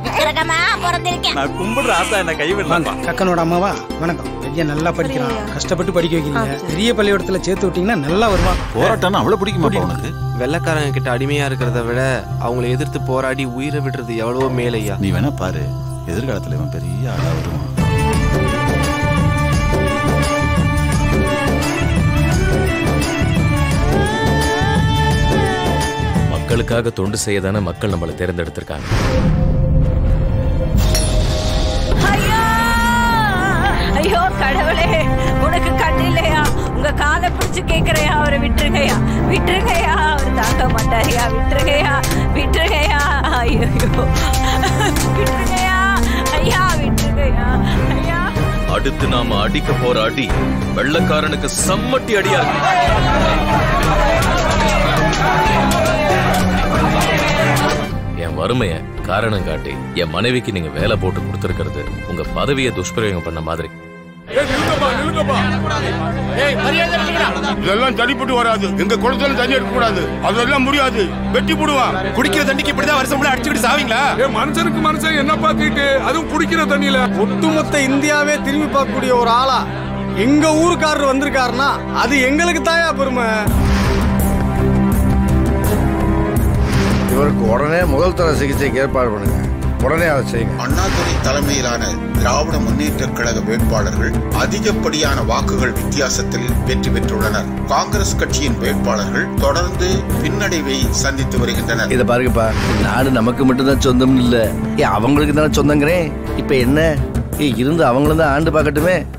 விக்கிரகமா பிறந்திருக்கேன் நான் கும்பிடுற ஆசா என்ன கைவிடலாம்ப்பா கக்கனோட அம்மாவா வணக்கம் பையன் நல்லா படிக்கிறான் கஷ்டப்பட்டு படிக்க வைக்கிறீங்க பெரிய பள்ளிக்கூடத்துல சேர்த்து விட்டீங்கன்னா நல்லா வருவான் போராட்டம்னா அவ்வளவு பிடிக்குமாப்பா உனக்கு வெள்ளக்காரங்க கிட்ட அடிமையா இருக்கிறத விட அவங்களை எதிர்த்து போராடி உயிரை விடுறது எவ்வளவோ மேலையா நீ வேணா பாரு எதிர்காலத்துல இவன் பெரிய ஆளா வருவான் மக்களுக்காக தொண்டு செய்ய தானே மக்கள் நம்மளை தேர்ந்தெடுத்திருக்காங்க ஐயோ ஐயோ கடவுளே உனக்கு கண் இல்லையா உங்க காலை பிடிச்சு கேக்குறையா அவரை விட்டுருங்கய்யா விட்டுருங்கய்யா அவர் தாங்க மாட்டாரியா விட்டுருங்கய்யா விட்டுருங்கய்யா ஐயோ விட்டுருங்கய்யா ஐயா விட்டுருங்கய்யா ஐயா அடுத்து நாம அடிக்க போற அடி வெள்ளக்காரனுக்கு சம்மட்டி அடியா இருக்கு என் வறுமைய காரணம் காட்டி என் மனைவிக்கு நீங்க வேலை போட்டு கொடுத்திருக்கிறது உங்க பதவியை துஷ்பிரயோகம் பண்ண மாதிரி இதெல்லாம் தனிப்பட்டு வராது எங்க குளத்துல தண்ணி எடுக்க கூடாது அதெல்லாம் முடியாது வெட்டி போடுவான் குடிக்கிற தண்ணிக்கு இப்படிதான் வருஷம் ஃபுல்லா அடிச்சுக்கிட்டு சாவீங்களா மனுஷனுக்கு மனுஷன் என்ன பாத்திட்டு அதுவும் குடிக்கிற தண்ணியில ஒட்டுமொத்த இந்தியாவே திரும்பி பார்க்கக்கூடிய ஒரு ஆளா எங்க ஊருக்காரர் வந்திருக்காருன்னா அது எங்களுக்கு தாயா பெருமை இவருக்கு உடனே முதல் தர சிகிச்சைக்கு ஏற்பாடு பண்ணுங்க உடனே அதை செய்யுங்க அண்ணாதுரை தலைமையிலான திராவிட முன்னேற்ற கழக வேட்பாளர்கள் அதிகப்படியான வாக்குகள் வித்தியாசத்தில் வெற்றி பெற்றுள்ளனர் காங்கிரஸ் கட்சியின் வேட்பாளர்கள் தொடர்ந்து பின்னடைவை சந்தித்து வருகின்றனர் இத பாருங்கப்பா நாடு நமக்கு மட்டும்தான் சொந்தம் இல்ல ஏ அவங்களுக்கு தானே சொந்தங்கிறேன் இப்ப என்ன ஏ இருந்து அவங்களும் தான் ஆண்டு பார்க்கட்டுமே